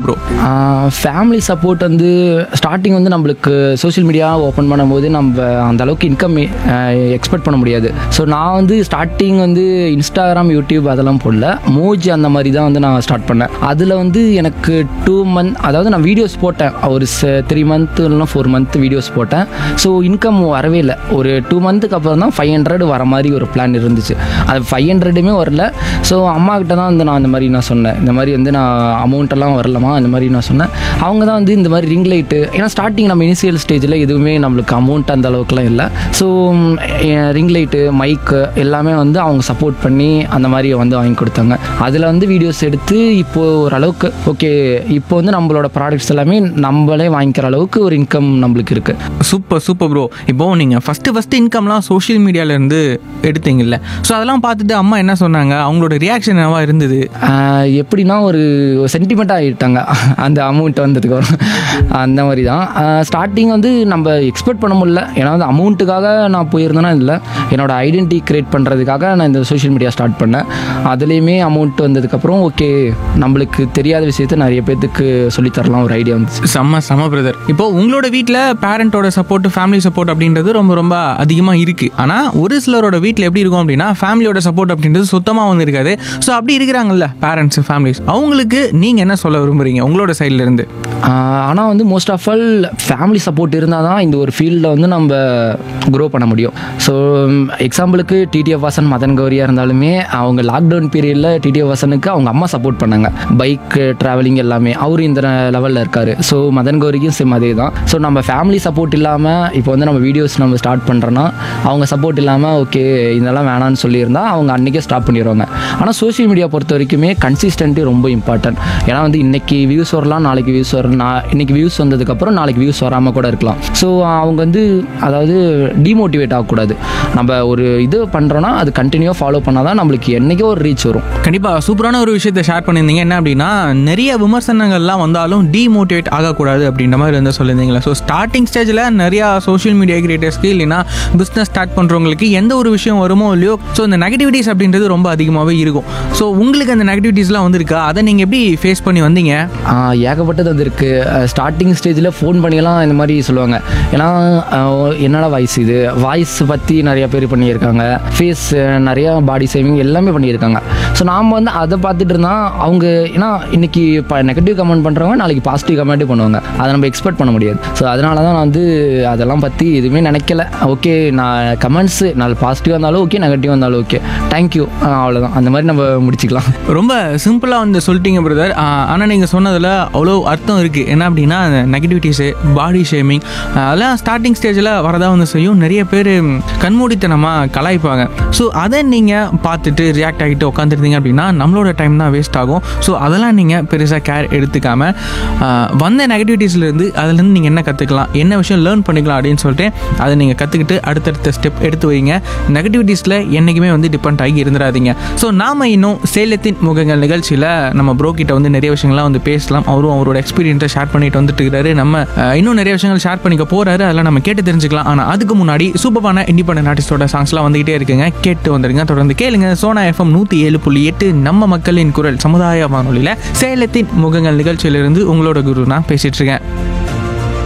bro family support வந்து starting வந்து நம்மளுக்கு சோஷியல் மீடியா ஓப்பன் பண்ணும்போது நம்ம அந்த அளவுக்கு இன்கம் எக்ஸ்பெக்ட் பண்ண முடியாது ஸோ நான் வந்து ஸ்டார்டிங் வந்து இன்ஸ்டாகிராம் யூடியூப் அதெல்லாம் போடல மோஜி அந்த மாதிரி தான் வந்து நான் ஸ்டார்ட் பண்ணேன் அதில் வந்து எனக்கு டூ மந்த் அதாவது நான் வீடியோஸ் போட்டேன் ஒரு த்ரீ மந்த் இல்லைனா ஃபோர் மந்த் வீடியோஸ் போட்டேன் ஸோ இன்கம் வரவே இல்லை ஒரு டூ மந்த்துக்கு அப்புறம் தான் ஃபைவ் ஹண்ட்ரட் வர மாதிரி ஒரு பிளான் இருந்துச்சு அது ஃபைவ் ஹண்ட்ரடுமே வரல ஸோ அம்மா கிட்ட தான் வந்து நான் இந்த மாதிரி நான் சொன்னேன் இந்த மாதிரி வந்து நான் அமௌண்ட் எல்லாம் வரலமா இந்த மாதிரி நான் சொன்னேன் அவங்க தான் வந்து இந்த மாதிரி ரிங் லைட்டு ஏன்னா ஸ்டார்டிங் நம்ம இனிஷியல் ஸ்டேஜில் எதுவுமே நம்மளுக்கு அமௌண்ட் அந்த அளவுக்குலாம் இல்லை ஸோ ரிங் லைட்டு மைக்கு எல்லாமே வந்து அவங்க சப்போர்ட் பண்ணி அந்த மாதிரி வந்து வாங்கி கொடுத்தாங்க அதில் வந்து வீடியோஸ் எடுத்து இப்போது ஓரளவுக்கு ஓகே இப்போ வந்து நம்மளோட ப்ராடக்ட்ஸ் எல்லாமே நம்மளே வாங்கிக்கிற அளவுக்கு ஒரு இன்கம் நம்மளுக்கு இருக்குது சூப்பர் சூப்பர் ப்ரோ இப்போ நீங்கள் ஃபஸ்ட்டு ஃபஸ்ட்டு இன்கம்லாம் சோஷியல் மீடியாவிலேருந்து எடுத்தீங்கல்ல ஸோ அதெல்லாம் பார்த்துட்டு அம்மா என்ன சொன்னாங்க அவங்களோட ரியாக்ஷன் என்னவா இருந்தது ஆஹ் எப்படின்னா ஒரு சென்டிமெண்ட்டாக ஆகிட்டாங்க அந்த அமௌண்ட் வந்ததுக்கு அப்புறம் அந்த மாதிரி தான் ஸ்டார்டிங் வந்து நம்ம எக்ஸ்பெக்ட் பண்ண முடியல ஏன்னா வந்து அமௌண்ட்டுக்காக நான் போயிருந்தேன்னா இல்லை என்னோட ஐடென்டிட்டி கிரியேட் பண்ணுறதுக்காக நான் இந்த சோஷியல் மீடியா ஸ்டார்ட் பண்ணேன் அதுலேயுமே அமௌண்ட் வந்ததுக்கப்புறம் ஓகே நம்மளுக்கு தெரியாத விஷயத்த நிறைய பேர்த்துக்கு சொல்லித்தரலாம் ஒரு ஐடியா வந்துச்சு செம்ம செம்ம பிரதர் இப்போ உங்களோட வீட்டில் பேரண்ட்டோட சப்போர்ட் ஃபேமிலி சப்போர்ட் அப்படின்றது ரொம்ப ரொம்ப அதிகமாக இருக்குது ஆனால் ஒரு சிலரோட வீட்டில் எப்படி இருக்கும் அப்படின்னா ஃபேமிலியோட சப்போர்ட் அப்படின்றது சுத்தமாக வந்து இருக்காது ஸோ அப்படி இருக்கிறாங்கல்ல பேரண்ட்ஸ் ஃபேமிலிஸ் அவங்களுக்கு நீங்கள் என்ன சொல்ல விரும்புறீங்க உங்களோட சைட்ல இருந்து ஆனால் வந்து most of all family support இருந்தால் தான் இந்த ஒரு ஃபீல்டில் வந்து நம்ம க்ரோ பண்ண முடியும் ஸோ எக்ஸாம்பிளுக்கு டிடிஎஃப் வாசன் மதன் கௌரியாக இருந்தாலுமே அவங்க லாக்டவுன் பீரியடில் டிடிஎஃப் வாசனுக்கு அவங்க அம்மா சப்போர்ட் பண்ணாங்க பைக் ட்ராவலிங் எல்லாமே அவர் இந்த லெவலில் இருக்கார் ஸோ மதன் கௌரிக்கும் சேம் அதே தான் ஸோ நம்ம ஃபேமிலி சப்போர்ட் இல்லாமல் இப்போ வந்து நம்ம வீடியோஸ் நம்ம ஸ்டார்ட் பண்ணுறோன்னா அவங்க சப்போர்ட் இல்லாமல் ஓகே இதெல்லாம் வேணான்னு சொல்லியிருந்தா அவங்க அன்றைக்கே ஸ்டாப் பண்ணிடுவாங்க ஆனால் சோஷியல் மீடியா பொறுத்த வரைக்குமே கன்சிஸ்டன்ட்டு ரொம்ப இம்பார்ட்டன்ட் ஏன்னா வந்து இன்னைக்கு வியூஸ் வரலாம் நாளைக்கு வியூஸ் வரும் நான் இன்னைக்கு வியூஸ் வந்ததுக்கப்புறம் நாளைக்கு வியூஸ் வராமல் கூட இருக்கலாம் ஸோ அவங்க வந்து அதாவது டிமோட்டிவேட் ஆகக்கூடாது நம்ம ஒரு இது பண்ணுறோன்னா அது கண்டினியூவாக ஃபாலோ பண்ணால் தான் நம்மளுக்கு என்றைக்கோ ஒரு ரீச் வரும் கண்டிப்பாக சூப்பரான ஒரு விஷயத்தை ஷேர் பண்ணியிருந்தீங்க என்ன அப்படின்னா நிறைய விமர்சனங்கள்லாம் வந்தாலும் டிமோட்டிவேட் ஆகக்கூடாது அப்படின்ற மாதிரி வந்து சொல்லியிருந்தீங்களா ஸோ ஸ்டார்டிங் ஸ்டேஜில் நிறையா சோஷியல் மீடியா கிரியேட்டர்ஸ்க்கு இல்லைன்னா பிஸ்னஸ் ஸ்டார்ட் பண்ணுறவங்களுக்கு எந்த ஒரு விஷயம் வருமோ இல்லையோ ஸோ இந்த நெகட்டிவிட்டிஸ் அப்படின்றது ரொம்ப அதிகமாகவே இருக்கும் ஸோ உங்களுக்கு அந்த நெகட்டிவிட்டிஸ்லாம் வந்திருக்கா அதை நீங்கள் எப்படி ஃபேஸ் பண்ணி வந்தீங்க ஆஹ் ஏகப்பட்டது வந்திருக்கு ஸ்டார்டிங் ஸ்டேஜில் ஃபோன் பண்ணியெல்லாம் இந்த மாதிரி சொல்லுவாங்க ஏன்னா ஆஹ் என்னடா வாய்ஸ் இது வாய்ஸ் பற்றி நிறைய பேர் பண்ணியிருக்காங்க ஃபேஸ் நிறையா பாடி சேவிங் எல்லாமே பண்ணியிருக்காங்க ஸோ நாம் வந்து அதை பார்த்துட்டு இருந்தால் அவங்க ஏன்னா இன்னைக்கு இப்போ நெகட்டிவ் கமெண்ட் பண்ணுறவங்க நாளைக்கு பாசிட்டிவ் கமெண்ட்டே பண்ணுவாங்க அதை நம்ம எக்ஸ்பெக்ட் பண்ண முடியாது ஸோ அதனால தான் நான் வந்து அதெல்லாம் பற்றி எதுவுமே நினைக்கல ஓகே நான் கமெண்ட்ஸு நாலு பாசிட்டிவாக இருந்தாலும் ஓகே நெகட்டிவாக இருந்தாலும் ஓகே தேங்க்யூ அவ்வளோதான் அந்த மாதிரி நம்ம முடிச்சுக்கலாம் ரொம்ப சிம்பிளாக வந்து சொல்லிட்டீங்க பிரதர் ஆனால் நீங்கள் சொன்னதில் அவ்வளோ அர்த்தம் இருக்குது என்ன அப்படின்னா நெகட்டிவிட்டிஸு பாடி ஷேமிங் அதெல்லாம் ஸ்டார்டிங் ஸ்டேஜில் வரதா வந்து செய்யும் நிறைய பேர் கண்மூடித்தனமாக கலாய்ப்பாங்க ஸோ அதை நீங்கள் பார்த்துட்டு ரியாக்ட் ஆகிட்டு உட்காந்துருந்தீங்க அப்படின்னா நம்மளோட டைம் தான் வேஸ்ட் ஆகும் ஸோ அதெல்லாம் நீங்கள் பெருசாக கேர் எடுத்துக்காமல் வந்த நெகட்டிவிட்டிஸ்லேருந்து அதுலேருந்து நீங்கள் என்ன கற்றுக்கலாம் என்ன விஷயம் லேர்ன் பண்ணிக்கலாம் அப்படின்னு சொல்லிட்டு அதை நீங்கள் கற்றுக்கிட்டு அடுத்தடுத்த ஸ்டெப் எடுத்து வைங்க நெகட்டிவிட்டிஸில் என்றைக்குமே வந்து டிபெண்ட் ஆகி இருந்துடாதீங்க ஸோ நாம் இன்னும் சேலத்தின் முகங்கள் நிகழ்ச்சியில் நம்ம ப்ரோ கிட்ட வந்து நிறைய விஷயங்கள்லாம் வந்து பேசலாம் அவரும் அவரோட எக்ஸ்பீரியன்ஸை ஷேர் பண்ணிட்டு வந்துட்டு இருக்காரு நம்ம அஹ், இன்னும் நிறைய விஷயங்கள் ஷேர் பண்ணிக்க போறாரு அதெல்லாம் நம்ம கேட்டு தெரிஞ்சுக்கலாம் ஆனால் அதுக்கு முன்னாடி சூப்பரான இண்டிபெண்டன்ட் ஆர்டிஸ்டோட சாங்ஸ்லாம் வந்துகிட்டே இருக்குங்க கேட்டு வந்துருங்க தொடர்ந்து கேளுங்க சோனா எஃப்எம் நூற்றி ஏழு புள்ளி எட்டு நம்ம மக்களின் குரல் சமுதாய வானொலியில் சேலத்தின் முகங்கள் நிகழ்ச்சியிலிருந்து உங்களோட குரு நான் பேசிட்டு இருக்கேன்